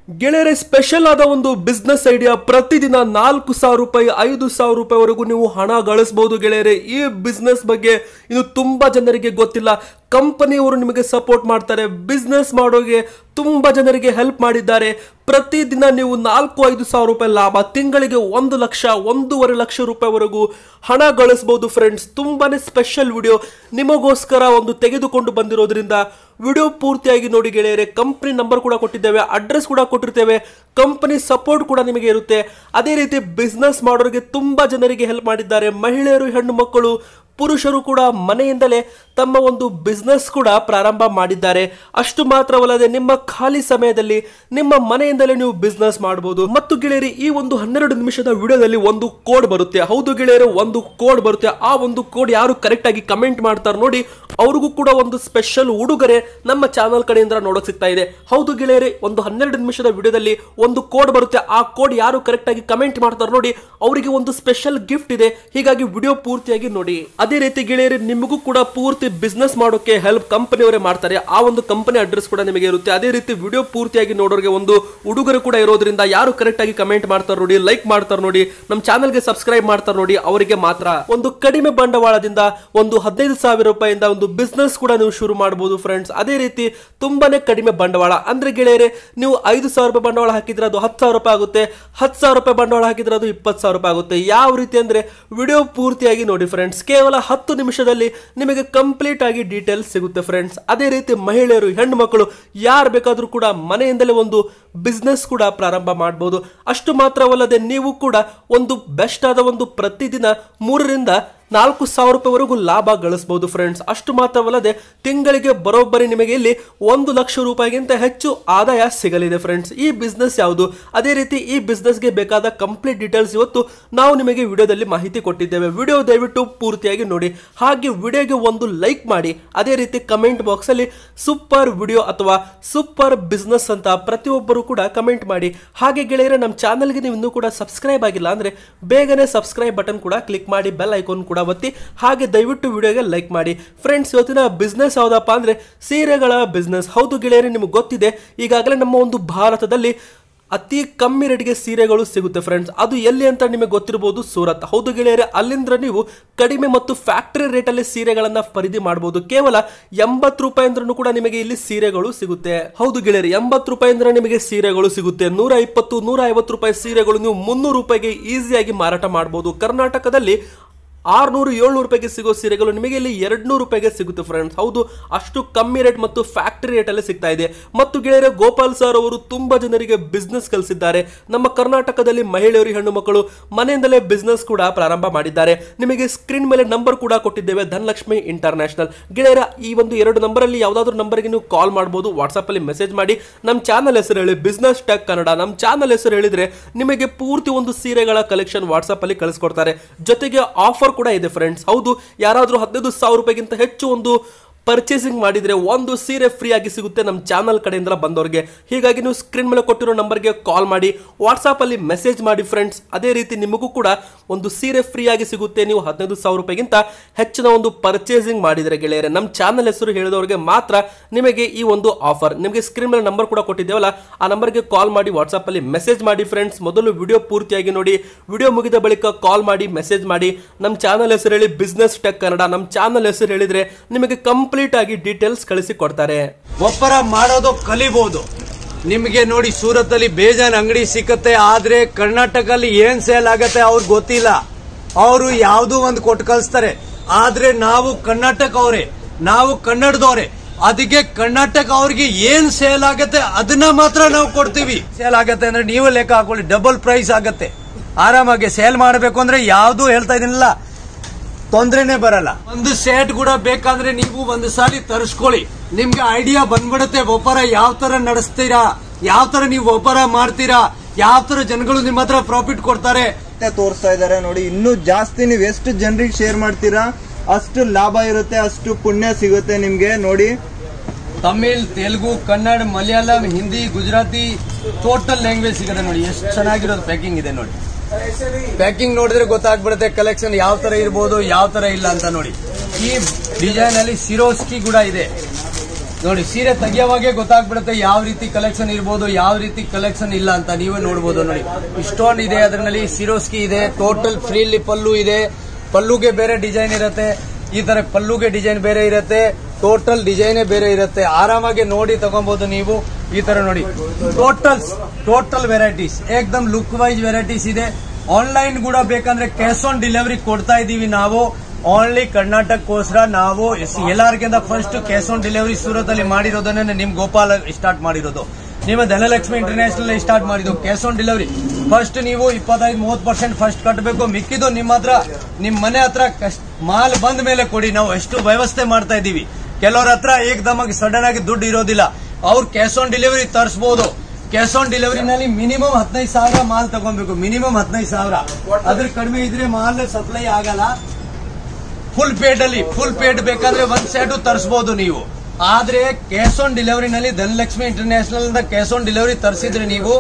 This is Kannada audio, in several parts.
ಗೆಳೆಯರೆ ಸ್ಪೆಷಲ್ ಆದ ಒಂದು ಬಿಸ್ನೆಸ್ ಐಡಿಯಾ ಪ್ರತಿದಿನ ನಾಲ್ಕು ಸಾವಿರ ರೂಪಾಯಿ ಐದು ಸಾವಿರ ರೂಪಾಯಿವರೆಗೂ ನೀವು ಹಣ ಗಳಿಸಬಹುದು ಗೆಳೆಯರೆ ಈ ಬಿಸ್ನೆಸ್ ಬಗ್ಗೆ ಇನ್ನು ತುಂಬಾ ಜನರಿಗೆ ಗೊತ್ತಿಲ್ಲ ಕಂಪನಿಯವರು ನಿಮಗೆ ಸಪೋರ್ಟ್ ಮಾಡ್ತಾರೆ ಬಿಸ್ನೆಸ್ ಮಾಡೋಗೆ ತುಂಬಾ ಜನರಿಗೆ ಹೆಲ್ಪ್ ಮಾಡಿದ್ದಾರೆ ಪ್ರತಿದಿನ ನೀವು ನಾಲ್ಕು ಐದು ಸಾವಿರ ರೂಪಾಯಿ ಲಾಭ ತಿಂಗಳಿಗೆ ಒಂದು ಲಕ್ಷ ಒಂದೂವರೆ ಲಕ್ಷ ರೂಪಾಯಿವರೆಗೂ ಹಣ ಗಳಿಸಬಹುದು ಫ್ರೆಂಡ್ಸ್ ತುಂಬಾನೇ ಸ್ಪೆಷಲ್ ವಿಡಿಯೋ ನಿಮಗೋಸ್ಕರ ಒಂದು ತೆಗೆದುಕೊಂಡು ಬಂದಿರೋದ್ರಿಂದ ವಿಡಿಯೋ ಪೂರ್ತಿಯಾಗಿ ನೋಡಿ ಗೆಳೆಯರೆ ಕಂಪನಿ ನಂಬರ್ ಕೂಡ ಕೊಟ್ಟಿದ್ದೇವೆ ಅಡ್ರೆಸ್ ಕೂಡ ಕೊಟ್ಟಿರ್ತೇವೆ ಕಂಪನಿ ಸಪೋರ್ಟ್ ಕೂಡ ನಿಮಗೆ ಇರುತ್ತೆ ಅದೇ ರೀತಿ ಬಿಸ್ನೆಸ್ ಮಾಡೋರಿಗೆ ತುಂಬಾ ಜನರಿಗೆ ಹೆಲ್ಪ್ ಮಾಡಿದ್ದಾರೆ ಮಹಿಳೆಯರು ಹೆಣ್ಣು ಮಕ್ಕಳು ಪುರುಷರು ಕೂಡ ಮನೆಯಿಂದಲೇ ತಮ್ಮ ಒಂದು ಬಿಸ್ನೆಸ್ ಕೂಡ ಪ್ರಾರಂಭ ಮಾಡಿದ್ದಾರೆ ಅಷ್ಟು ಮಾತ್ರವಲ್ಲದೆ ನಿಮ್ಮ ಖಾಲಿ ಸಮಯದಲ್ಲಿ ನಿಮ್ಮ ಮನೆಯಿಂದಲೇ ನೀವು ಬಿಸ್ನೆಸ್ ಮಾಡಬಹುದು ಮತ್ತು ಗೆಳೆಯರಿ ಈ ಒಂದು ಹನ್ನೆರಡು ನಿಮಿಷದ ವಿಡಿಯೋದಲ್ಲಿ ಒಂದು ಕೋಡ್ ಬರುತ್ತೆ ಹೌದು ಗೆಳೆಯರು ಒಂದು ಕೋಡ್ ಬರುತ್ತೆ ಆ ಒಂದು ಕೋಡ್ ಯಾರು ಕರೆಕ್ಟ್ ಆಗಿ ಕಮೆಂಟ್ ಮಾಡ್ತಾರೆ ನೋಡಿ ಅವ್ರಿಗೂ ಕೂಡ ಒಂದು ಸ್ಪೆಷಲ್ ಉಡುಗೊರೆ ನಮ್ಮ ಚಾನಲ್ ಕಡೆಯಿಂದ ನೋಡೋಕ್ ಸಿಗ್ತಾ ಇದೆ ಹೌದು ಗೆಳೆಯರೆ ಒಂದು ಹನ್ನೆರಡು ನಿಮಿಷದ ವಿಡಿಯೋದಲ್ಲಿ ಒಂದು ಕೋಡ್ ಬರುತ್ತೆ ಆ ಕೋಡ್ ಯಾರು ಕರೆಕ್ಟ್ ಆಗಿ ಕಮೆಂಟ್ ಮಾಡ್ತಾರೆ ನೋಡಿ ಅವರಿಗೆ ಒಂದು ಸ್ಪೆಷಲ್ ಗಿಫ್ಟ್ ಇದೆ ಹೀಗಾಗಿ ವಿಡಿಯೋ ಪೂರ್ತಿಯಾಗಿ ನೋಡಿ ಅದೇ ರೀತಿ ಗೆಳೆಯರೆ ನಿಮಗೂ ಕೂಡ ಪೂರ್ತಿ ಬಿಸ್ನೆಸ್ ಮಾಡೋಕೆ ಹೆಲ್ಪ್ ಕಂಪನಿಯವರೇ ಮಾಡ್ತಾರೆ ಆ ಒಂದು ಕಂಪನಿ ಅಡ್ರೆಸ್ ಕೂಡ ನಿಮಗೆ ಇರುತ್ತೆ ಅದೇ ರೀತಿ ವಿಡಿಯೋ ಪೂರ್ತಿಯಾಗಿ ನೋಡೋರಿಗೆ ಒಂದು ಉಡುಗೊರೆ ಕೂಡ ಇರೋದ್ರಿಂದ ಯಾರು ಕರೆಕ್ಟ್ ಆಗಿ ಕಮೆಂಟ್ ಮಾಡ್ತಾರೆ ನೋಡಿ ಲೈಕ್ ಮಾಡ್ತಾರೆ ನೋಡಿ ನಮ್ಮ ಚಾನಲ್ಗೆ ಸಬ್ಸ್ಕ್ರೈಬ್ ಮಾಡ್ತಾರೆ ನೋಡಿ ಅವರಿಗೆ ಮಾತ್ರ ಒಂದು ಕಡಿಮೆ ಬಂಡವಾಳದಿಂದ ಒಂದು ಹದಿನೈದು ಸಾವಿರ ರೂಪಾಯಿಂದ ಒಂದು ಬಿಸ್ನೆಸ್ ಕೂಡ ನೀವು ಶುರು ಮಾಡಬಹುದು ಫ್ರೆಂಡ್ಸ್ ಅದೇ ರೀತಿ ತುಂಬಾನೇ ಕಡಿಮೆ ಬಂಡವಾಳ ಅಂದ್ರೆ ಗೆಳೆಯರೆ ನೀವು ಐದು ಸಾವಿರ ರೂಪಾಯಿ ಬಂಡವಾಳ ಹಾಕಿದ್ರೆ ಅದು ಹತ್ತು ಸಾವಿರ ರೂಪಾಯಿ ಆಗುತ್ತೆ ಹತ್ತು ಸಾವಿರ ರೂಪಾಯಿ ಬಂಡವಾಳ ಹಾಕಿದ್ರೆ ಅದು ಇಪ್ಪತ್ತು ಸಾವಿರ ರೂಪಾಯಿ ಆಗುತ್ತೆ ಯಾವ ರೀತಿ ಅಂದ್ರೆ ವಿಡಿಯೋ ಪೂರ್ತಿಯಾಗಿ ನೋಡಿ ಫ್ರೆಂಡ್ಸ್ ಕೇವಲ ಹತ್ತು ನಿಮಿಷದಲ್ಲಿ ನಿಮಗೆ ಕಂಪ್ಲೀಟ್ ಆಗಿ ಡೀಟೇಲ್ಸ್ ಸಿಗುತ್ತೆ ಫ್ರೆಂಡ್ಸ್ ಅದೇ ರೀತಿ ಮಹಿಳೆಯರು ಹೆಣ್ಣು ಮಕ್ಕಳು ಯಾರು ಬೇಕಾದ್ರೂ ಕೂಡ ಮನೆಯಿಂದಲೇ ಒಂದು ಬಿಸ್ನೆಸ್ ಕೂಡ ಪ್ರಾರಂಭ ಮಾಡಬಹುದು ಅಷ್ಟು ಮಾತ್ರವಲ್ಲದೆ ನೀವು ಕೂಡ ಒಂದು ಬೆಸ್ಟ್ ಆದ ಒಂದು ಪ್ರತಿದಿನ ಮೂರರಿಂದ ನಾಲ್ಕು ಸಾವಿರ ರೂಪಾಯಿವರೆಗೂ ಲಾಭ ಗಳಿಸಬಹುದು ಫ್ರೆಂಡ್ಸ್ ಅಷ್ಟು ಮಾತ್ರವಲ್ಲದೆ ತಿಂಗಳಿಗೆ ಬರೋಬ್ಬರಿ ನಿಮಗೆ ಇಲ್ಲಿ ಒಂದು ಲಕ್ಷ ರೂಪಾಯಿಗಿಂತ ಹೆಚ್ಚು ಆದಾಯ ಸಿಗಲಿದೆ ಫ್ರೆಂಡ್ಸ್ ಈ ಬಿಸ್ನೆಸ್ ಯಾವುದು ಅದೇ ರೀತಿ ಈ ಬಿಸ್ನೆಸ್ಗೆ ಬೇಕಾದ ಕಂಪ್ಲೀಟ್ ಡೀಟೇಲ್ಸ್ ಇವತ್ತು ನಾವು ನಿಮಗೆ ವಿಡಿಯೋದಲ್ಲಿ ಮಾಹಿತಿ ಕೊಟ್ಟಿದ್ದೇವೆ ವಿಡಿಯೋ ದಯವಿಟ್ಟು ಪೂರ್ತಿಯಾಗಿ ನೋಡಿ ಹಾಗೆ ವಿಡಿಯೋಗೆ ಒಂದು ಲೈಕ್ ಮಾಡಿ ಅದೇ ರೀತಿ ಕಮೆಂಟ್ ಬಾಕ್ಸ್ ಅಲ್ಲಿ ಸೂಪರ್ ವಿಡಿಯೋ ಅಥವಾ ಸೂಪರ್ ಬಿಸ್ನೆಸ್ ಅಂತ ಪ್ರತಿಯೊಬ್ಬರು ಕೂಡ ಕಮೆಂಟ್ ಮಾಡಿ ಹಾಗೆ ಗೆಳೆಯರೆ ನಮ್ಮ ಚಾನಲ್ಗೆ ನೀವು ಇನ್ನೂ ಕೂಡ ಸಬ್ಸ್ಕ್ರೈಬ್ ಆಗಿಲ್ಲ ಅಂದ್ರೆ ಬೇಗನೆ ಸಬ್ಸ್ಕ್ರೈಬ್ ಬಟನ್ ಕೂಡ ಕ್ಲಿಕ್ ಮಾಡಿ ಬೆಲ್ ಐಕಾನ್ ಕೂಡ ಒತ್ತಿ ಹಾಗೆ ದಯವಿಟ್ಟು ವಿಡಿಯೋಗೆ ಲೈಕ್ ಮಾಡಿ ಫ್ರೆಂಡ್ಸ್ ಇವತ್ತಿನ ಬಿಸ್ನೆಸ್ ಯಾವುದಪ್ಪ ಅಂದ್ರೆ ಸೀರೆಗಳ ಬಿಸ್ನೆಸ್ ಹೌದು ಗೆಳೆಯರೆ ನಿಮಗೆ ಗೊತ್ತಿದೆ ಈಗಾಗಲೇ ನಮ್ಮ ಒಂದು ಭಾರತದಲ್ಲಿ ಅತಿ ಕಮ್ಮಿ ರೇಟ್ಗೆ ಸೀರೆಗಳು ಸಿಗುತ್ತೆ ಫ್ರೆಂಡ್ಸ್ ಅದು ಎಲ್ಲಿ ಅಂತ ನಿಮಗೆ ಗೊತ್ತಿರಬಹುದು ಸೂರತ್ ಹೌದು ಗೆಳೆಯರೆ ಅಲ್ಲಿಂದ ನೀವು ಕಡಿಮೆ ಮತ್ತು ಫ್ಯಾಕ್ಟರಿ ರೇಟಲ್ಲಿ ಸೀರೆಗಳನ್ನ ಖರೀದಿ ಮಾಡಬಹುದು ಕೇವಲ ಎಂಬತ್ತು ರೂಪಾಯಿ ಅಂದ್ರೂ ಕೂಡ ನಿಮಗೆ ಇಲ್ಲಿ ಸೀರೆಗಳು ಸಿಗುತ್ತೆ ಹೌದು ಗೆಳೆಯರೆ ಎಂಬತ್ತು ರೂಪಾಯಿ ಅಂದ್ರೆ ನಿಮಗೆ ಸೀರೆಗಳು ಸಿಗುತ್ತೆ ನೂರ ಇಪ್ಪತ್ತು ನೂರ ಐವತ್ತು ರೂಪಾಯಿ ಸೀರೆಗಳು ನೀವು ಮುನ್ನೂರು ರೂಪಾಯಿಗೆ ಈಸಿಯಾಗಿ ಮಾರಾಟ ಮಾಡಬಹುದು ಕರ್ನಾಟಕದಲ್ಲಿ ಆರ್ನೂರು ಏಳ್ನೂರು ರೂಪಾಯಿಗೆ ಸಿಗೋ ಸೀರೆಗಳು ನಿಮಗೆ ಇಲ್ಲಿ ಎರಡು ನೂರು ರೂಪಾಯಿಗೆ ಸಿಗುತ್ತೆ ಫ್ರೆಂಡ್ಸ್ ಹೌದು ಅಷ್ಟು ಕಮ್ಮಿ ರೇಟ್ ಮತ್ತು ಫ್ಯಾಕ್ಟರಿ ರೇಟಲ್ಲಿ ಸಿಗ್ತಾ ಇದೆ ಮತ್ತು ಗೆಳೆಯರೆ ಗೋಪಾಲ್ ಸರ್ ಅವರು ತುಂಬಾ ಜನರಿಗೆ ಬಿಸ್ನೆಸ್ ಕಲಿಸಿದ್ದಾರೆ ನಮ್ಮ ಕರ್ನಾಟಕದಲ್ಲಿ ಮಹಿಳೆಯರು ಹೆಣ್ಣು ಮಕ್ಕಳು ಮನೆಯಿಂದಲೇ ಬಿಸ್ನೆಸ್ ಕೂಡ ಪ್ರಾರಂಭ ಮಾಡಿದ್ದಾರೆ ನಿಮಗೆ ಸ್ಕ್ರೀನ್ ಮೇಲೆ ನಂಬರ್ ಕೂಡ ಕೊಟ್ಟಿದ್ದೇವೆ ಧನಲಕ್ಷ್ಮಿ ಇಂಟರ್ನ್ಯಾಷನಲ್ ಗೆಳೆಯರ ಈ ಒಂದು ಎರಡು ನಂಬರಲ್ಲಿ ಯಾವುದಾದ್ರೂ ನಂಬರ್ಗೆ ನೀವು ಕಾಲ್ ಮಾಡಬಹುದು ವಾಟ್ಸಪ್ ಅಲ್ಲಿ ಮೆಸೇಜ್ ಮಾಡಿ ನಮ್ಮ ಚಾನಲ್ ಹೆಸರು ಹೇಳಿ ಬಿಸ್ನೆಸ್ ಟೆಕ್ ಕನ್ನಡ ನಮ್ಮ ಚಾನಲ್ ಹೆಸರು ಹೇಳಿದ್ರೆ ನಿಮಗೆ ಪೂರ್ತಿ ಒಂದು ಸೀರೆಗಳ ಕಲೆಕ್ಷನ್ ವಾಟ್ಸಪ್ ಅಲ್ಲಿ ಕಳಿಸ್ಕೊಡ್ತಾರೆ ಜೊತೆಗೆ ಆಫರ್ ಕೂಡ ಇದೆ ಫ್ರೆಂಡ್ಸ್ ಹೌದು ಯಾರಾದರೂ ಹದಿನೈದು ಸಾವಿರ ರೂಪಾಯಿಗಿಂತ ಹೆಚ್ಚು ಒಂದು ಪರ್ಚೇಸಿಂಗ್ ಮಾಡಿದ್ರೆ ಒಂದು ಸೀರೆ ಫ್ರೀ ಆಗಿ ಸಿಗುತ್ತೆ ನಮ್ಮ ಚಾನಲ್ ಕಡೆಯಿಂದ ಬಂದವರಿಗೆ ಹೀಗಾಗಿ ನೀವು ಸ್ಕ್ರೀನ್ ಮೇಲೆ ಕೊಟ್ಟಿರೋ ನಂಬರ್ಗೆ ಕಾಲ್ ಮಾಡಿ ವಾಟ್ಸಾಪ್ ಅಲ್ಲಿ ಮೆಸೇಜ್ ಮಾಡಿ ಫ್ರೆಂಡ್ಸ್ ಅದೇ ರೀತಿ ನಿಮಗೂ ಕೂಡ ಒಂದು ಸೀರೆ ಫ್ರೀ ಆಗಿ ಸಿಗುತ್ತೆ ನೀವು ಹದಿನೈದು ಸಾವಿರ ರೂಪಾಯಿಗಿಂತ ಹೆಚ್ಚಿನ ಒಂದು ಪರ್ಚೇಸಿಂಗ್ ಮಾಡಿದ್ರೆ ಗೆಳೆಯರೆ ನಮ್ಮ ಚಾನಲ್ ಹೆಸರು ಹೇಳಿದವರಿಗೆ ಮಾತ್ರ ನಿಮಗೆ ಈ ಒಂದು ಆಫರ್ ನಿಮಗೆ ಸ್ಕ್ರೀನ್ ಮೇಲೆ ನಂಬರ್ ಕೂಡ ಕೊಟ್ಟಿದ್ದೇವಲ್ಲ ಆ ನಂಬರ್ಗೆ ಕಾಲ್ ಮಾಡಿ ವಾಟ್ಸಾಪ್ ಅಲ್ಲಿ ಮೆಸೇಜ್ ಮಾಡಿ ಫ್ರೆಂಡ್ಸ್ ಮೊದಲು ವಿಡಿಯೋ ಪೂರ್ತಿಯಾಗಿ ನೋಡಿ ವಿಡಿಯೋ ಮುಗಿದ ಬಳಿಕ ಕಾಲ್ ಮಾಡಿ ಮೆಸೇಜ್ ಮಾಡಿ ನಮ್ಮ ಚಾನಲ್ ಹೆಸರು ಹೇಳಿ ಬಿಸ್ನೆಸ್ ಟೆಕ್ ಕನ್ನಡ ನಮ್ಮ ಚಾನಲ್ ಹೆಸರು ಹೇಳಿದ್ರೆ ನಿಮಗೆ ಕಂಪ್ಲೀಟ್ ಆಗಿ ಡೀಟೇಲ್ಸ್ ಕಳಿಸಿ ಕೊಡ್ತಾರೆ ಒಪ್ಪರ ಮಾಡೋದು ಕಲಿಬಹುದು ನಿಮಗೆ ನೋಡಿ ಸೂರತ್ ಅಲ್ಲಿ ಬೇಜಾನ್ ಅಂಗಡಿ ಸಿಕ್ಕತ್ತೆ ಆದ್ರೆ ಕರ್ನಾಟಕಲ್ಲಿ ಏನ್ ಸೇಲ್ ಆಗತ್ತೆ ಅವ್ರಿಗೆ ಗೊತ್ತಿಲ್ಲ ಅವರು ಯಾವ್ದೋ ಒಂದು ಕೊಟ್ಟು ಕಳಿಸ್ತಾರೆ ಆದ್ರೆ ನಾವು ಕರ್ನಾಟಕ ಅವರೇ ನಾವು ಕನ್ನಡದವ್ರೆ ಅದಕ್ಕೆ ಕರ್ನಾಟಕ ಅವ್ರಿಗೆ ಏನ್ ಸೇಲ್ ಆಗತ್ತೆ ಅದನ್ನ ಮಾತ್ರ ನಾವು ಕೊಡ್ತೀವಿ ಸೇಲ್ ಆಗತ್ತೆ ಅಂದ್ರೆ ನೀವು ಲೆಕ್ಕ ಹಾಕೊಳ್ಳಿ ಡಬಲ್ ಪ್ರೈಸ್ ಆಗತ್ತೆ ಆರಾಮಾಗಿ ಸೇಲ್ ಮಾಡಬೇಕು ಅಂದ್ರೆ ಯಾವ್ದು ಹೇಳ್ತಾ ಇದೀನಿಲ್ಲ ತೊಂದ್ರೆನೆ ಬರಲ್ಲ ಒಂದು ಸೆಟ್ ಕೂಡ ಬೇಕಂದ್ರೆ ನೀವು ಒಂದು ಸಾಲಿ ತರಿಸ್ಕೊಳ್ಳಿ ನಿಮ್ಗೆ ಐಡಿಯಾ ಬಂದ್ಬಿಡುತ್ತೆ ಒಬ್ಬರ ಯಾವ ತರ ನಡೆಸ್ತೀರಾ ಯಾವ ತರ ನೀವು ಒಬ್ಬರ ಮಾಡ್ತೀರಾ ಯಾವ ತರ ಜನಗಳು ನಿಮ್ಮ ಹತ್ರ ಪ್ರಾಫಿಟ್ ಕೊಡ್ತಾರೆ ಮತ್ತೆ ತೋರಿಸ್ತಾ ಇದ್ದಾರೆ ನೋಡಿ ಇನ್ನೂ ಜಾಸ್ತಿ ನೀವು ಎಷ್ಟು ಜನರಿಗೆ ಶೇರ್ ಮಾಡ್ತೀರಾ ಅಷ್ಟು ಲಾಭ ಇರುತ್ತೆ ಅಷ್ಟು ಪುಣ್ಯ ಸಿಗುತ್ತೆ ನಿಮ್ಗೆ ನೋಡಿ ತಮಿಳ್ ತೆಲುಗು ಕನ್ನಡ ಮಲಯಾಳಂ ಹಿಂದಿ ಗುಜರಾತಿ ಟೋಟಲ್ ಲ್ಯಾಂಗ್ವೇಜ್ ಸಿಗುತ್ತೆ ನೋಡಿ ಎಷ್ಟು ಚೆನ್ನಾಗಿರೋದು ಪ್ಯಾಕಿಂಗ್ ಇದೆ ನೋಡಿ ಪ್ಯಾಕಿಂಗ್ ನೋಡಿದ್ರೆ ಗೊತ್ತಾಗ್ಬಿಡುತ್ತೆ ಕಲೆಕ್ಷನ್ ಯಾವ ತರ ಇರ್ಬೋದು ಯಾವ ತರ ಇಲ್ಲ ಅಂತ ನೋಡಿ ಈ ಡಿಸೈನ್ ಅಲ್ಲಿ ಸಿರೋಸ್ಕಿ ಕೂಡ ಇದೆ ನೋಡಿ ಸೀರೆ ತೆಗಿಯೋವಾಗೆ ಗೊತ್ತಾಗ್ಬಿಡುತ್ತೆ ಯಾವ ರೀತಿ ಕಲೆಕ್ಷನ್ ಇರ್ಬೋದು ಯಾವ ರೀತಿ ಕಲೆಕ್ಷನ್ ಇಲ್ಲ ಅಂತ ನೀವೇ ನೋಡ್ಬೋದು ನೋಡಿ ಇಷ್ಟೊಂದು ಇದೆ ಅದರಲ್ಲಿ ಸಿರೋಸ್ಕಿ ಇದೆ ಟೋಟಲ್ ಫ್ರೀಲಿ ಪಲ್ಲು ಇದೆ ಪಲ್ಲುಗೆ ಬೇರೆ ಡಿಸೈನ್ ಇರುತ್ತೆ ಈ ತರ ಪಲ್ಲುಗೆ ಡಿಸೈನ್ ಬೇರೆ ಇರುತ್ತೆ ಟೋಟಲ್ ಡಿಸೈನೇ ಬೇರೆ ಇರುತ್ತೆ ಆರಾಮಾಗಿ ನೋಡಿ ತಗೊಬಹುದು ನೀವು ಈ ತರ ನೋಡಿ ಟೋಟಲ್ ಟೋಟಲ್ ವೆರೈಟೀಸ್ ಏಕ್ದಮ್ ಲುಕ್ ವೈಸ್ ವೆರೈಟೀಸ್ ಇದೆ ಆನ್ಲೈನ್ ಕೂಡ ಬೇಕಂದ್ರೆ ಕ್ಯಾಶ್ ಆನ್ ಡೆಲಿವರಿ ಕೊಡ್ತಾ ಇದೀವಿ ನಾವು ಓನ್ಲಿ ಕರ್ನಾಟಕಕ್ಕೋಸ್ಕರ ನಾವು ಎಲ್ಲರಿಗಿಂತ first cash on delivery Surat ಅಲ್ಲಿ ಮಾಡಿರೋದನ್ನೇ ನಿಮ್ ಗೋಪಾಲ ಸ್ಟಾರ್ಟ್ ಮಾಡಿರೋದು ನಿಮ್ಮ ಧನಲಕ್ಷ್ಮಿ ಇಂಟರ್ನ್ಯಾಷನಲ್ ಸ್ಟಾರ್ಟ್ ಮಾಡಿದ್ದು ಕ್ಯಾಶ್ ಆನ್ ಡೆಲಿವರಿ ಫಸ್ಟ್ ನೀವು ಇಪ್ಪತ್ತೈದು ಮೂವತ್ತು ಪರ್ಸೆಂಟ್ ಫಸ್ಟ್ ಕಟ್ಟಬೇಕು ಮಿಕ್ಕಿದ್ದು ನಿಮ್ಮ ಹತ್ರ ನಿಮ್ ಮನೆ ಹತ್ರ ಕಷ್ಟ- ಮಾಲ್ ಬಂದ ಮೇಲೆ ಕೊಡಿ ನಾವು ಎಷ್ಟು ವ್ಯವಸ್ಥೆ ಮಾಡ್ತಾ ಇದೀವಿ ಕೆಲವ್ರ ಹತ್ರ ಏಕದಮ್ ಆಗಿ ಸಡನ್ ಆಗಿ ದುಡ್ಡು ಇರೋದಿಲ್ಲ ಅವ್ರು ಕ್ಯಾಶ್ ಆನ್ ಡೆಲಿವರಿ ತರಿಸಬಹುದು ಕ್ಯಾಶ್ ಆನ್ ಡೆಲಿವರಿನಲ್ಲಿ ಮಿನಿಮಮ್ ಹದಿನೈದು ಸಾವಿರ ಮಾಲ್ ತಗೊಬೇಕು ಮಿನಿಮಮ್ ಹದಿನೈದು ಸಾವಿರ ಅದ್ರ ಕಡಿಮೆ ಇದ್ರೆ ಮಾಲ್ ಸಪ್ಲೈ ಆಗಲ್ಲ ಫುಲ್ ಪೇಡ್ ಅಲ್ಲಿ ಫುಲ್ ಪೇಡ್ ಬೇಕಾದ್ರೆ ಒಂದ್ ಸೆಟ್ ತರಿಸಬಹುದು ನೀವು ಆದ್ರೆ ಕ್ಯಾಶ್ ಆನ್ ಡೆಲಿವರಿನಲ್ಲಿ Dhanalakshmi international cash on delivery ತರಿಸಿದ್ರೆ ನೀವು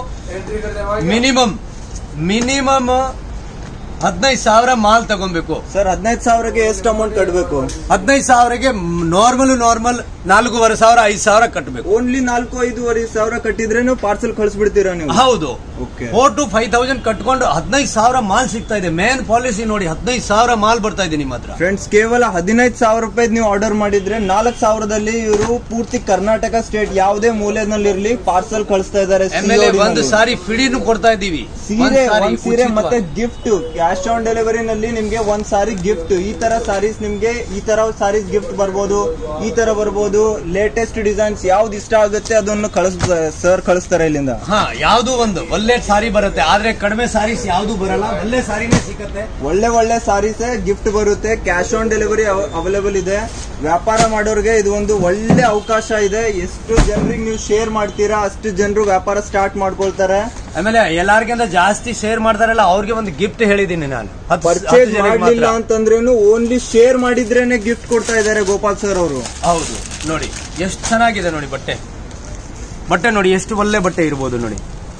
ಮಿನಿಮಮ್ ಮಿನಿಮಮ್ ಹದಿನೈದು ಸಾವಿರ ಮಾಲ್ ತಗೊಬೇಕು ಸರ್ ಹದಿನೈದು ಸಾವಿರಕ್ಕೆ ಎಷ್ಟು ಅಮೌಂಟ್ ಕಟ್ಟಬೇಕು ಹದಿನೈದು ಸಾವಿರಗೆ ನಾರ್ಮಲ್ ನಾರ್ಮಲ್ ನಾಲ್ಕೂವರೆ ಸಾವಿರ ಐದು ಸಾವಿರ ಕಟ್ಟಬೇಕು ಓನ್ಲಿ ನಾಲ್ಕು ಐದೂವರೆ ಸಾವಿರ ಕಟ್ಟಿದ್ರೇನು ಪಾರ್ಸಲ್ ಕಳಿಸ್ಬಿಡ್ತೀರಾ ನೀವು ಹೌದು okay four to five thousand ಕಟ್ಕೊಂಡು ಹದಿನೈದು ಸಾವಿರ ಮಾಲ್ ಸಿಗ್ತಾ ಇದೆ ಮೇನ್ ಪಾಲಿಸಿ ನೋಡಿ ಹದಿನೈದು ಸಾವಿರ ಮಾಲ್ ಬರ್ತಾ ಇದೆ ನಿಮ್ಮ ಹತ್ರ ಫ್ರೆಂಡ್ಸ್ ಕೇವಲ ಹದಿನೈದು ಸಾವಿರ ರೂಪಾಯಿ ನೀವು ಆರ್ಡರ್ ಮಾಡಿದ್ರೆ ನಾಲ್ಕು ಸಾವಿರದಲ್ಲಿ ಇವರು ಪೂರ್ತಿ ಕರ್ನಾಟಕ ಸ್ಟೇಟ್ ಯಾವುದೇ ಮೂಲೆನಲ್ಲಿರ್ಲಿ ಪಾರ್ಸಲ್ ಕಳಿಸ್ತಾ ಇದ್ದಾರೆ ಆಮೇಲೆ ಒಂದು ಸಾರಿ ಫಿಡಿನೂ ಕೊಡ್ತಾ ಇದ್ದೀವಿ ಒಂದ್ ಸೀರೆ ಸಾರಿ ಒಂದ್ ಸೀರೆ ಉಚಿತವಾಗಿ. ಮತ್ತೆ ಗಿಫ್ಟ್ ಕ್ಯಾಶ್ ಆನ್ ಡೆಲಿವರಿ ನಲ್ಲಿ ನಿಮ್ಗೆ ಒಂದ್ ಸಾರಿ ಗಿಫ್ಟ್ ಈ ತರ ಸಾರೀಸ್ ನಿಮ್ಗೆ ಈ ತರ ಸಾರೀಸ್ ಗಿಫ್ಟ್ ಬರ್ಬೋದು ಈ ತರ ಬರ್ಬೋದು ಲೇಟೆಸ್ಟ್ ಡಿಸೈನ್ಸ್ ಯಾವ್ದು ಇಷ್ಟ ಆಗುತ್ತೆ ಅದನ್ನು ಕಳಿಸ್ ಸರ್ ಕಳಿಸ್ತಾರೆ ಇಲ್ಲಿಂದ ಹಾ ಯಾವ್ದು ಒಂದು ಒಳ್ಳೆ ಸಾರಿ ಬರುತ್ತೆ ಆದ್ರೆ ಕಡಿಮೆ ಸಾರೀಸ್ ಯಾವ್ದು ಬರಲ್ಲ ಒಳ್ಳೆ ಸಾರಿನೇ ಸಿಗುತ್ತೆ ಒಳ್ಳೆ ಒಳ್ಳೆ ಸಾರೀಸ್ ಗಿಫ್ಟ್ ಬರುತ್ತೆ ಕ್ಯಾಶ್ ಆನ್ ಡೆಲಿವರಿ ಅವೈಲೇಬಲ್ ಇದೆ ವ್ಯಾಪಾರ ಮಾಡೋರಿಗೆ ಇದು ಒಂದು ಒಳ್ಳೆ ಅವಕಾಶ ಇದೆ ಎಷ್ಟು ಜನರಿಗೆ ನೀವು ಶೇರ್ ಮಾಡ್ತೀರಾ ಅಷ್ಟು ಜನರು ವ್ಯಾಪಾರ ಸ್ಟಾರ್ಟ್ ಮಾಡ್ಕೊಳ್ತಾರೆ ಆಮೇಲೆ ಎಲ್ಲಾರ್ಗಿಂತ ಜಾಸ್ತಿ ಶೇರ್ ಮಾಡ್ತಾರಲ್ಲ ಅವ್ರಿಗೆ ಒಂದು ಗಿಫ್ಟ್ ಹೇಳಿದೀನಿ ನಾನು ಹತ್ತು- ಹತ್ತು ಪರ್ಚೇಸ್ ಜನಕ್ಕೆ ಮಾಡ್ಲಿಲ್ಲ ಮಾತ್ರ. ಅಂತಂದ್ರೇನು ಓನ್ಲಿ ಶೇರ್ ಮಾಡಿದ್ರೇನೆ ಗಿಫ್ಟ್ ಕೊಡ್ತಾ ಇದ್ದಾರೆ ಗೋಪಾಲ್ ಸರ್ ಅವರು ಹೌದು ನೋಡಿ ಎಷ್ಟು ಚೆನ್ನಾಗಿದೆ ನೋಡಿ ಬಟ್ಟೆ ಬಟ್ಟೆ ನೋಡಿ ಎಷ್ಟು ಒಳ್ಳೆ ಬಟ್ಟೆ ಇರ್ಬೋದು ನೋಡಿ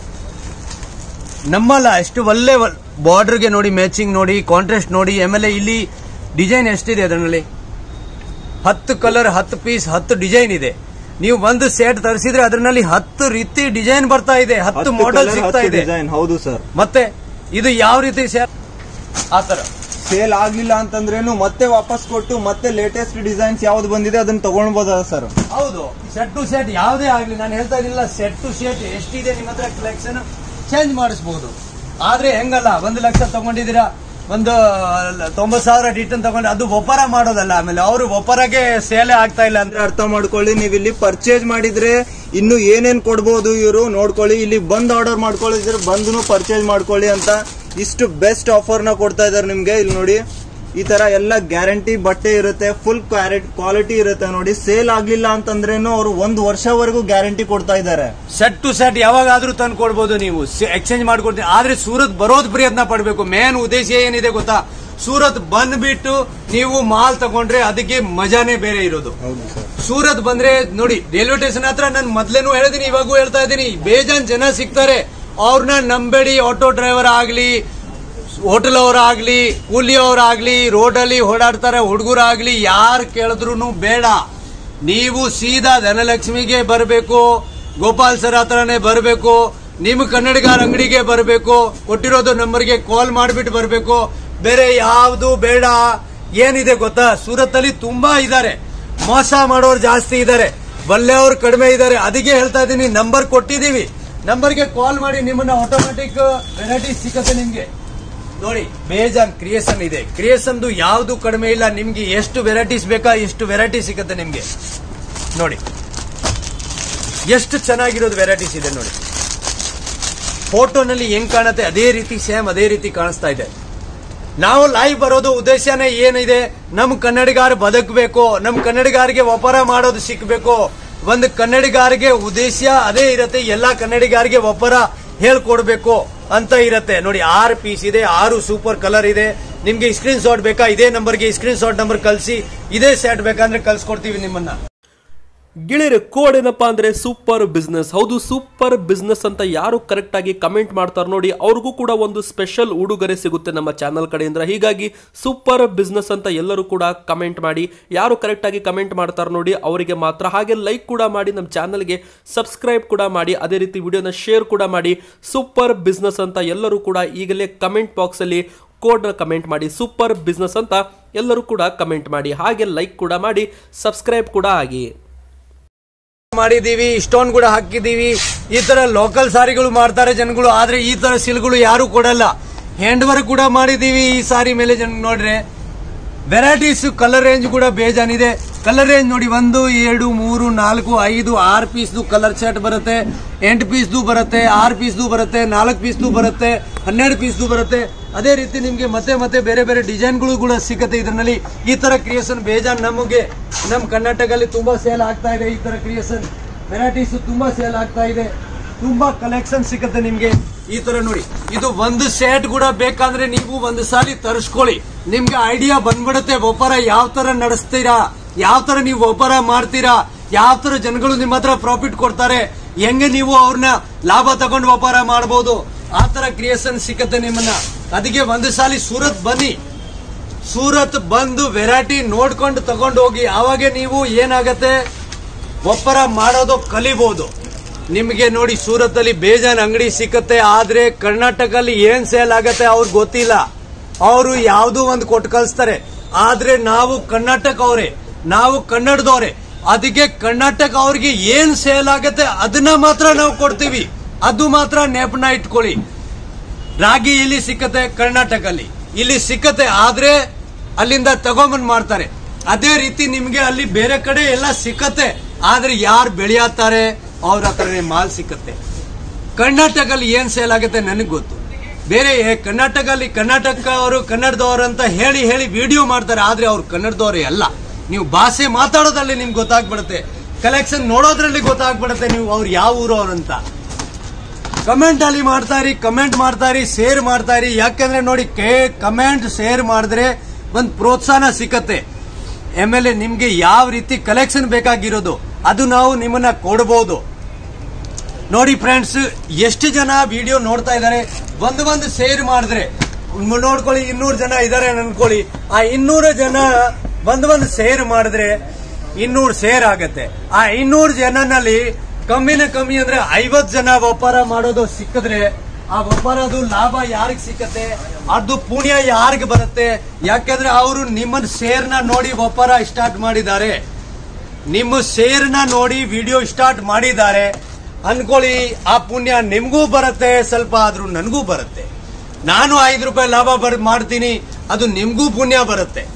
ನಮ್ಮಲ್ಲ ಎಷ್ಟು ಒಳ್ಳೆ ಬಾರ್ಡರ್ಗೆ ನೋಡಿ ಮ್ಯಾಚಿಂಗ್ ನೋಡಿ ಕಾಂಟ್ರಾಸ್ಟ್ ನೋಡಿ ಆಮೇಲೆ ಇಲ್ಲಿ ಡಿಸೈನ್ ಎಷ್ಟಿದೆ ಅದರಲ್ಲಿ ಹತ್ತು ಕಲರ್ ಹತ್ತು ಪೀಸ್ ಹತ್ತು ಡಿಸೈನ್ ಇದೆ ನೀವು ಒಂದು ಸೆಟ್ ತರಿಸಿದ್ರೆ ಅದರಲ್ಲಿ ಹತ್ತು ರೀತಿ ಡಿಸೈನ್ ಬರ್ತಾ ಇದೆ ಹತ್ತು ಮಾಡೆಲ್ ಸಿಗ್ತಾ ಇದೆ ಡಿಸೈನ್ ಹೌದು ಸರ್ ಮತ್ತೆ ಇದು ಯಾವ ರೀತಿ ಸೆಟ್ ಆ ತರ ಸೇಲ್ ಆಗ್ಲಿಲ್ಲ ಅಂತಂದ್ರೇನು ಮತ್ತೆ ವಾಪಸ್ ಕೊಟ್ಟು ಮತ್ತೆ ಲೇಟೆಸ್ಟ್ ಡಿಸೈನ್ಸ್ ಯಾವ್ದು ಬಂದಿದೆ ಅದನ್ನ ತಗೊಳ್ಬೋದ ಸರ್ ಹೌದು ಸೆಟ್ ಟು ಸೆಟ್ ಯಾವುದೇ ಆಗ್ಲಿ ನಾನು ಹೇಳ್ತಾ ಇರಲಿಲ್ಲ ಸೆಟ್ ಟು ಸೆಟ್ ಎಷ್ಟಿದೆ ನಿಮ್ಮ ಹತ್ರ ಕಲೆಕ್ಷನ್ ಚೇಂಜ್ ಮಾಡಿಸಬಹುದು ಆದ್ರೆ ಹೆಂಗಲ್ಲ ಒಂದು ಲಕ್ಷ ತಗೊಂಡಿದ್ದೀರಾ ಒಂದು ತೊಂಬತ್ ಸಾವಿರ ರಿಟರ್ನ್ ತಗೊಂಡು ಅದು ಒಪ್ಪರ ಮಾಡೋದಲ್ಲ ಆಮೇಲೆ ಅವರು ಒಪ್ಪರಗೆ ಸೇಲೆ ಆಗ್ತಾ ಇಲ್ಲ ಅಂದ್ರೆ ಅಂದ್ರೆ ಅರ್ಥ ಮಾಡ್ಕೊಳ್ಳಿ ನೀವು ಇಲ್ಲಿ ಪರ್ಚೇಸ್ ಮಾಡಿದ್ರೆ ಇನ್ನು ಏನೇನ್ ಕೊಡ್ಬೋದು ಇವರು ನೋಡ್ಕೊಳ್ಳಿ ಇಲ್ಲಿ ಬಂದ್ ಆರ್ಡರ್ ಮಾಡ್ಕೊಳ್ಳಿದ್ರೆ ಬಂದು ಪರ್ಚೇಸ್ ಮಾಡ್ಕೊಳ್ಳಿ ಅಂತ ಇಷ್ಟು ಬೆಸ್ಟ್ ಆಫರ್ ನ ಕೊಡ್ತಾ ಇದಾರೆ ನಿಮ್ಗೆ ಇಲ್ಲಿ ನೋಡಿ ಈ ತರ ಎಲ್ಲ ಗ್ಯಾರಂಟಿ ಬಟ್ಟೆ ಇರುತ್ತೆ ಫುಲ್ ಕ್ವಾಲಿಟಿ ಇರುತ್ತೆ ನೋಡಿ ಸೇಲ್ ಆಗ್ಲಿಲ್ಲ ಅಂತಂದ್ರೇನು ಅವರು ಒಂದು ವರ್ಷವರೆಗೂ ಗ್ಯಾರಂಟಿ ಕೊಡ್ತಾ ಇದ್ದಾರೆ ಸೆಟ್ ಟು ಸೆಟ್ ಯಾವಾಗಾದ್ರೂ ತಂದು ಕೊಡ್ಬೋದು ನೀವು ಎಕ್ಸ್ಚೇಂಜ್ ಮಾಡ್ಕೊಡ್ತೀನಿ ಆದ್ರೆ ಸೂರತ್ ಬರೋದ್ ಪ್ರಯತ್ನ ಪಡಬೇಕು ಮೇನ್ ಉದ್ದೇಶ ಏನಿದೆ ಗೊತ್ತಾ ಸೂರತ್ ಬಂದ್ಬಿಟ್ಟು ನೀವು ಮಾಲ್ ತಗೊಂಡ್ರೆ ಅದಕ್ಕೆ ಮಜಾನೇ ಬೇರೆ ಇರೋದು ಹೌದು ಸರ್ ಸೂರತ್ ಬಂದ್ರೆ ನೋಡಿ ರೈಲ್ವೆ ಸ್ಟೇಷನ್ ಹತ್ರ ನಾನು ಮೊದ್ಲೇನು ಹೇಳಿದೀನಿ ಇವಾಗೂ ಹೇಳ್ತಾ ಇದ್ದೀನಿ ಬೇಜಾನ್ ಜನ ಸಿಗ್ತಾರೆ ಅವ್ರನ್ನ ನಂಬೇಡಿ ಆಟೋ ಡ್ರೈವರ್ ಆಗ್ಲಿ ಹೋಟೆಲ್ ಅವರಾಗ್ಲಿ ಕೂಲಿ ಅವರಾಗ್ಲಿ ರೋಡಲ್ಲಿ ಓಡಾಡ್ತಾರೆ ಹುಡುಗರಾಗ್ಲಿ ಯಾರು ಕೇಳಿದ್ರು ಬೇಡ ನೀವು ಸೀದಾ ಧನಲಕ್ಷ್ಮಿಗೆ ಬರಬೇಕು ಗೋಪಾಲ್ ಸರ್ ಹತ್ರನೇ ಬರಬೇಕು ನಿಮ್ಮ ಕನ್ನಡಿಗಾರ ಅಂಗಡಿಗೆ ಬರಬೇಕು ಕೊಟ್ಟಿರೋದು ನಂಬರ್ಗೆ ಕಾಲ್ ಮಾಡಿಬಿಟ್ಟು ಬರಬೇಕು ಬೇರೆ ಯಾವುದು ಬೇಡ ಏನಿದೆ ಗೊತ್ತಾ ಸೂರತ್ತಲ್ಲಿ ತುಂಬಾ ಇದ್ದಾರೆ ಮೋಸ ಮಾಡೋರು ಜಾಸ್ತಿ ಇದ್ದಾರೆ ಬಲ್ಲೆಯವ್ರು ಕಡಿಮೆ ಇದ್ದಾರೆ ಅದಕ್ಕೆ ಹೇಳ್ತಾ ಇದ್ದೀನಿ ನಂಬರ್ ಕೊಟ್ಟಿದ್ದೀವಿ ನಂಬರ್ಗೆ ಕಾಲ್ ಮಾಡಿ ನಿಮ್ಮನ್ನ ಆಟೋಮೆಟಿಕ್ ವೆರೈಟಿ ಸಿಗುತ್ತೆ ನಿಮ್ಗೆ ನೋಡಿ ಬೇಜಾನ್ ಕ್ರಿಯೇಷನ್ ಇದೆ ಕ್ರಿಯೇಷನ್ದು ಯಾವುದು ಕಡಿಮೆ ಇಲ್ಲ ನಿಮ್ಗೆ ಎಷ್ಟು ವೆರೈಟೀಸ್ ಬೇಕಾ ಎಷ್ಟು ವೆರೈಟಿ ಸಿಗುತ್ತೆ ನಿಮ್ಗೆ ನೋಡಿ ಎಷ್ಟು ಚೆನ್ನಾಗಿರೋದು ವೆರೈಟೀಸ್ ಇದೆ ನೋಡಿ ಫೋಟೋನಲ್ಲಿ ಹೆಂಗ್ ಕಾಣುತ್ತೆ ಅದೇ ರೀತಿ ಸೇಮ್ ಅದೇ ರೀತಿ ಕಾಣಿಸ್ತಾ ಇದೆ ನಾವು ಲೈವ್ ಬರೋದು ಉದ್ದೇಶನೇ ಏನಿದೆ ನಮ್ ಕನ್ನಡಿಗಾರ ಬದುಕಬೇಕು ನಮ್ ಕನ್ನಡಿಗಾರಿಗೆ ವ್ಯಾಪಾರ ಮಾಡೋದು ಸಿಕ್ಬೇಕು ಒಂದು ಕನ್ನಡಿಗಾರಿಗೆ ಉದ್ದೇಶ ಅದೇ ಇರತ್ತೆ ಎಲ್ಲಾ ಕನ್ನಡಿಗಾರಿಗೆ ವ್ಯಾಪಾರ ಹೇಳ್ಕೊಡ್ಬೇಕು ಅಂತ ಇರತ್ತೆ ನೋಡಿ ಆರು ಪೀಸ್ ಇದೆ ಆರು ಸೂಪರ್ ಕಲರ್ ಇದೆ ನಿಮ್ಗೆ ಸ್ಕ್ರೀನ್ ಶಾಟ್ ಬೇಕಾ ಇದೇ ನಂಬರ್ಗೆ ಸ್ಕ್ರೀನ್ ಶಾಟ್ ನಂಬರ್ ಕಳಿಸಿ ಇದೇ ಸೆಟ್ ಬೇಕಂದ್ರೆ ಕಳ್ಸಿಕೊಡ್ತೀವಿ ನಿಮ್ಮನ್ನ ಗೆಳೆಯರೆ ಕೋಡ್ ಏನಪ್ಪಾ ಅಂದ್ರೆ ಸೂಪರ್ ಬಿಸ್ನೆಸ್ ಹೌದು ಸೂಪರ್ ಬಿಸ್ನೆಸ್ ಅಂತ ಯಾರು ಕರೆಕ್ಟ್ ಆಗಿ ಕಮೆಂಟ್ ಮಾಡ್ತಾರೆ ನೋಡಿ ಅವ್ರಿಗೂ ಕೂಡ ಒಂದು ಸ್ಪೆಷಲ್ ಉಡುಗೊರೆ ಸಿಗುತ್ತೆ ನಮ್ಮ ಚಾನಲ್ ಕಡೆಯಿಂದ ಹೀಗಾಗಿ ಸೂಪರ್ ಬಿಸ್ನೆಸ್ ಅಂತ ಎಲ್ಲರೂ ಕೂಡ ಕಮೆಂಟ್ ಮಾಡಿ ಯಾರು ಕರೆಕ್ಟ್ ಆಗಿ ಕಮೆಂಟ್ ಮಾಡ್ತಾರೆ ನೋಡಿ ಅವರಿಗೆ ಮಾತ್ರ ಹಾಗೆ ಲೈಕ್ ಕೂಡ ಮಾಡಿ ನಮ್ಮ ಚಾನಲ್ಗೆ ಸಬ್ಸ್ಕ್ರೈಬ್ ಕೂಡ ಮಾಡಿ ಅದೇ ರೀತಿ ವಿಡಿಯೋನ ಶೇರ್ ಕೂಡ ಮಾಡಿ ಸೂಪರ್ ಬಿಸ್ನೆಸ್ ಅಂತ ಎಲ್ಲರೂ ಕೂಡ ಈಗಲೇ ಕಮೆಂಟ್ ಬಾಕ್ಸಲ್ಲಿ ಕೋಡ್ನ ಕಮೆಂಟ್ ಮಾಡಿ ಸೂಪರ್ ಬಿಸ್ನೆಸ್ ಅಂತ ಎಲ್ಲರೂ ಕೂಡ ಕಮೆಂಟ್ ಮಾಡಿ ಹಾಗೆ ಲೈಕ್ ಕೂಡ ಮಾಡಿ ಸಬ್ಸ್ಕ್ರೈಬ್ ಕೂಡ ಆಗಿ ಮಾಡಿದೀವಿ ಸ್ಟೋನ್ ಕೂಡ ಹಾಕಿದೀವಿ ಈ ತರ ಲೋಕಲ್ ಸಾರಿಗಳು ಮಾಡ್ತಾರೆ ಜನಗಳು ಆದ್ರೆ ಈ ತರ ಸಿಲ್ಗಳು ಯಾರು ಕೊಡಲ್ಲ ಹ್ಯಾಂಡ್ ವರ್ಕ್ ಕೂಡ ಮಾಡಿದೀವಿ ಈ ಸಾರಿ ಮೇಲೆ ಜನ ನೋಡ್ರೆ ವೆರೈಟೀಸ್ ಕಲರ್ ರೇಂಜ್ ಕೂಡ ಬೇಜಾನಿದೆ ಕಲರ್ ರೇಂಜ್ ನೋಡಿ ಒಂದು ಎರಡು ಮೂರು ನಾಲ್ಕು ಐದು ಆರು ಪೀಸ್ದು ಕಲರ್ ಶರ್ಟ್ ಬರುತ್ತೆ ಎಂಟು ಪೀಸ್ದು ಬರುತ್ತೆ ಆರು ಪೀಸ್ದು ಬರುತ್ತೆ ನಾಲ್ಕು ಪೀಸ್ದು ಬರುತ್ತೆ ಹನ್ನೆರಡು ಪೀಸ್ದು ಬರುತ್ತೆ ಅದೇ ರೀತಿ ನಿಮ್ಗೆ ಮತ್ತೆ ಮತ್ತೆ ಬೇರೆ ಬೇರೆ ಡಿಸೈನ್ಗಳು ಕೂಡ ಸಿಗುತ್ತೆ ಇದರಲ್ಲಿ ಈ ತರ ಕ್ರಿಯೇಷನ್ ಬೇಜಾನ್ ನಮಗೆ ನಮ್ಮ ಕರ್ನಾಟಕದಲ್ಲಿ ತುಂಬಾ ಸೇಲ್ ಆಗ್ತಾ ಇದೆ ಈ ತರ ಕ್ರಿಯೇಷನ್ ವೆರೈಟೀಸ್ ತುಂಬಾ ಸೇಲ್ ಆಗ್ತಾ ಇದೆ ತುಂಬಾ ಕಲೆಕ್ಷನ್ ಸಿಗುತ್ತೆ ನಿಮ್ಗೆ ಈ ತರ ನೋಡಿ ಇದು ಒಂದು ಸೆಟ್ ಕೂಡ ಬೇಕಾದ್ರೆ ನೀವು ಒಂದು ಸಾಲಿ ತರಿಸ್ಕೊಳ್ಳಿ ನಿಮ್ಗೆ ಐಡಿಯಾ ಬಂದ್ಬಿಡುತ್ತೆ ವ್ಯಾಪಾರ ಯಾವ ತರ ನಡೆಸ್ತೀರಾ ಯಾವ ತರ ನೀವು ವ್ಯಾಪಾರ ಮಾಡ್ತೀರಾ ಯಾವ ತರ ಜನಗಳು ನಿಮ್ಮ ಹತ್ರ ಪ್ರಾಫಿಟ್ ಕೊಡ್ತಾರೆ ಹೆಂಗೆ ನೀವು ಅವ್ರನ್ನ ಲಾಭ ತಗೊಂಡು ವ್ಯಾಪಾರ ಮಾಡಬಹುದು ಆ ತರ ಕ್ರಿಯೇಷನ್ ಸಿಕ್ಕತ್ತೆ ನಿಮ್ಮನ್ನ ಅದಕ್ಕೆ ಒಂದು ಸಾಲಿ ಸೂರತ್ ಬನ್ನಿ ಸೂರತ್ ಬಂದು ವೆರೈಟಿ ನೋಡ್ಕೊಂಡು ತಗೊಂಡು ಹೋಗಿ ಅವಾಗೆ ನೀವು ಏನಾಗತ್ತೆ ಒಪ್ಪರ ಮಾಡೋದು ಕಲಿಬಹುದು ನಿಮಗೆ ನೋಡಿ ಸೂರತ್ ಅಲ್ಲಿ ಬೇಜಾನ್ ಅಂಗಡಿ ಸಿಕ್ಕತ್ತೆ ಆದ್ರೆ ಕರ್ನಾಟಕದಲ್ಲಿ ಏನ್ ಸೇಲ್ ಆಗತ್ತೆ ಅವ್ರಿಗೆ ಗೊತ್ತಿಲ್ಲ ಅವರು ಯಾವ್ದೋ ಒಂದು ಕೊಟ್ಟು ಕಳಿಸ್ತಾರೆ ಆದ್ರೆ ನಾವು ಕರ್ನಾಟಕ ಅವರೇ ನಾವು ಕನ್ನಡದವ್ರೆ ಅದಕ್ಕೆ ಕರ್ನಾಟಕ ಅವ್ರಿಗೆ ಏನ್ ಸೇಲ್ ಆಗತ್ತೆ ಅದನ್ನ ಮಾತ್ರ ನಾವು ಕೊಡ್ತೀವಿ ಅದು ಮಾತ್ರ ನೆಪನ ಇಟ್ಕೊಳ್ಳಿ ರಾಗಿ ಇಲ್ಲಿ ಸಿಕ್ಕತ್ತೆ ಕರ್ನಾಟಕಲ್ಲಿ ಇಲ್ಲಿ ಸಿಕ್ಕತ್ತೆ ಆದ್ರೆ ಅಲ್ಲಿಂದ ತಗೊಂಬಂದ್ ಮಾಡ್ತಾರೆ ಅದೇ ರೀತಿ ನಿಮ್ಗೆ ಅಲ್ಲಿ ಬೇರೆ ಕಡೆ ಎಲ್ಲ ಸಿಕ್ಕತ್ತೆ ಆದ್ರೆ ಯಾರು ಬೆಳೆಯತ್ತಾರೆ ಅವ್ರ ಹತ್ರನೇ ಮಾಲ್ ಸಿಕ್ಕತ್ತೆ ಕರ್ನಾಟಕದಲ್ಲಿ ಏನ್ ಸೇಲ್ ಆಗುತ್ತೆ ನನಗೆ ಗೊತ್ತು ಬೇರೆ ಏ- ಕರ್ನಾಟಕದಲ್ಲಿ ಕರ್ನಾಟಕ ಅವರು ಕನ್ನಡದವರು ಅಂತ ಹೇಳಿ ಹೇಳಿ ವಿಡಿಯೋ ಮಾಡ್ತಾರೆ ಆದ್ರೆ ಅವ್ರು ಕನ್ನಡದವರೇ ಅಲ್ಲ ನೀವು ಭಾಷೆ ಮಾತಾಡೋದ್ರಲ್ಲಿ ನಿಮ್ಗೆ ಗೊತ್ತಾಗ್ಬಿಡುತ್ತೆ ಕಲೆಕ್ಷನ್ ನೋಡೋದ್ರಲ್ಲಿ ಗೊತ್ತಾಗ್ಬಿಡುತ್ತೆ ನೀವು ಅವ್ರು ಯಾವ ಊರು ಅಂತ ಕಮೆಂಟ್ ಅಲ್ಲಿ ಮಾಡ್ತಾರಿ ಕಮೆಂಟ್ ಮಾಡ್ತಾರಿ ಶೇರ್ ಮಾಡ್ತಾರಿ ಯಾಕಂದ್ರೆ ನೋಡಿ ಕಮೆಂಟ್ ಶೇರ್ ಮಾಡಿದ್ರೆ ಒಂದ್ ಪ್ರೋತ್ಸಾಹನ ಸಿಕ್ಕತ್ತೆ ಆಮೇಲೆ ನಿಮ್ಗೆ ಯಾವ ರೀತಿ ಕಲೆಕ್ಷನ್ ಬೇಕಾಗಿರೋದು ಅದು ನಾವು ನಿಮ್ಮನ್ನ ಕೊಡಬಹುದು ನೋಡಿ ಫ್ರೆಂಡ್ಸ್ ಎಷ್ಟು ಜನ ವಿಡಿಯೋ ನೋಡ್ತಾ ಇದ್ದಾರೆ ಒಂದು ಒಂದು ಶೇರ್ ಮಾಡಿದ್ರೆ ಮ್- ನೋಡ್ಕೊಳ್ಳಿ ಇನ್ನೂರು ಜನ ಇದಾರೆ ಅನ್ಕೊಳ್ಳಿ ಆ ಇನ್ನೂರು ಜನ ಒಂದ್ ಒಂದು ಶೇರ್ ಮಾಡಿದ್ರೆ ಇನ್ನೂರು ಶೇರ್ ಆಗತ್ತೆ ಆ ಇನ್ನೂರು ಜನನಲ್ಲಿ ಕಮ್ಮಿನ ಕಮ್ಮಿ ಅಂದ್ರೆ ಐವತ್ ಜನ ವ್ಯಾಪಾರ ಮಾಡೋದು ಸಿಕ್ಕಿದ್ರೆ ಆ ವ್ಯಾಪಾರದು ಲಾಭ ಯಾರಿಗ್ ಸಿಕ್ಕತ್ತೆ ಅದು ಪುಣ್ಯ ಯಾರಿಗ್ ಬರುತ್ತೆ ಯಾಕಂದ್ರೆ ಅವರು ನಿಮ್ಮನ್ನ ಶೇರ್ನ ನೋಡಿ ವ್ಯಾಪಾರ ಸ್ಟಾರ್ಟ್ ಮಾಡಿದ್ದಾರೆ ನಿಮ್ಮ ಶೇರ್ನ ನೋಡಿ ವಿಡಿಯೋ ಸ್ಟಾರ್ಟ್ ಮಾಡಿದ್ದಾರೆ ಅನ್ಕೊಳ್ಳಿ ಆ ಪುಣ್ಯ ನಿಮ್ಗೂ ಬರುತ್ತೆ ಸ್ವಲ್ಪ ಆದ್ರೂ ನನಗೂ ಬರುತ್ತೆ ನಾನು ಐದು ರೂಪಾಯಿ ಲಾಭ ಬರ್ ಮಾಡ್ತೀನಿ ಅದು ನಿಮ್ಗೂ ಪುಣ್ಯ ಬರುತ್ತೆ